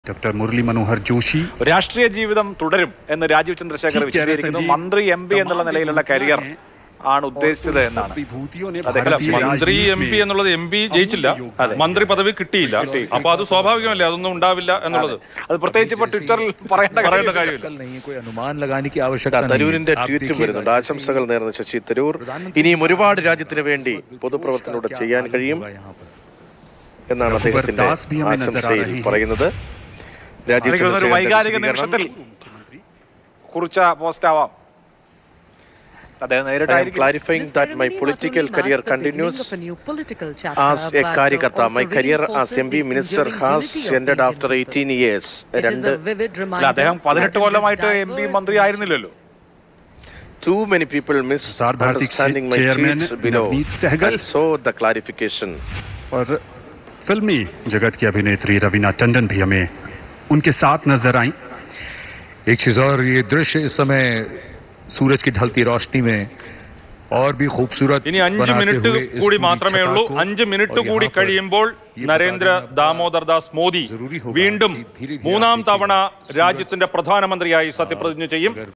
Doctor Murali Manohar Joshi രാഷ്ട്രീയ ജീവിതം തുടരും എന്ന് രാജീവ് ചന്ദ്രശേഖർ വിശദീകരിക്കുന്നു മന്ത്രി എം പി എന്നുള്ള നിലയിലുള്ള കരിയർ ആണ് ഉദ്ദേശിച്ചത് എന്നാണ് അതെ, അല്ല, മന്ത്രി എം പി എന്നുള്ളത് എം പി ജയിച്ചില്ല മന്ത്രി പദവി കിട്ടിയില്ല അപ്പൊ അത് സ്വാഭാവികമല്ലേ അതൊന്നും ഉണ്ടാവില്ല എന്നുള്ളത് അത് പ്രത്യേകിച്ച് ഇപ്പൊ ട്വിറ്ററിൽ പറയേണ്ട പറയേണ്ട കാര്യമില്ല കാര്യമില്ല नहीं कोई अनुमान लगाने की आवश्यकता नहीं है। തരൂരിന്റെ आप ട്വീറ്റും देखिएगा, വരുന്നുണ്ട് ആശംസകൾ നേർന്ന ശശി തരൂർ ഇനിയും ഒരുപാട് രാജ്യത്തിന് വേണ്ടി പൊതുപ്രവർത്തനോട് ചെയ്യാൻ കഴിയും यहाँ पर എന്നാണ് അദ്ദേഹത്തിന്റെ ദാസ് ഭി ഹമേ നസർ ആ ആശംസയിൽ രഹേ ഹൈ. പറയുന്നത് രാജീവ് എനിക്ക് തോന്നുന്നു ഒരു ചന്ദ്രശേഖരന്റെ വൈകാരിക വിശദീകരണം നിമിഷത്തിൽ കുറിച്ച പോസ്റ്റ് ആവാം അദ്ദേഹം നേരിട്ടായിരിക്കും clarifying that my political career continues as a കാര്യകർത്ത my career as MB minister has ended after 18 years രണ്ട് അല്ല അദ്ദേഹം പതിനെട്ട് കൊല്ലമായിട്ട് എം പി മന്ത്രി ആയിരുന്നില്ലല്ലോ too many people प्रसार भारती के misunderstanding my chairman tweets below Navneet Sehgal. and so the clarification और फिल्मी जगत की अभिनेत्री रवीना टंडन भी हमें उनके साथ नजर आई एक चीज और ये दृश्य इस समय सूरज की ढलती रोशनी में और भी खूबसूरत ഇനി അഞ്ച് बनाते മിനിറ്റ് हुए इस കൂടി पूरी മാത്രമേ छटा ഉള്ളൂ को അഞ്ച് മിനിറ്റ് और കൂടി यहाँ पर കഴിയുമ്പോൾ ये നരേന്ദ്ര बताना अब ദാമോദർ ദാസ് മോദി जरूरी होगा വീണ്ടും कि धीरे-धीरे മൂന്നാം आप തവണ देखिए, രാജ്യത്തിന്റെ പ്രധാനമന്ത്രിയായി സത്യപ്രതിജ്ഞ ചെയ്യും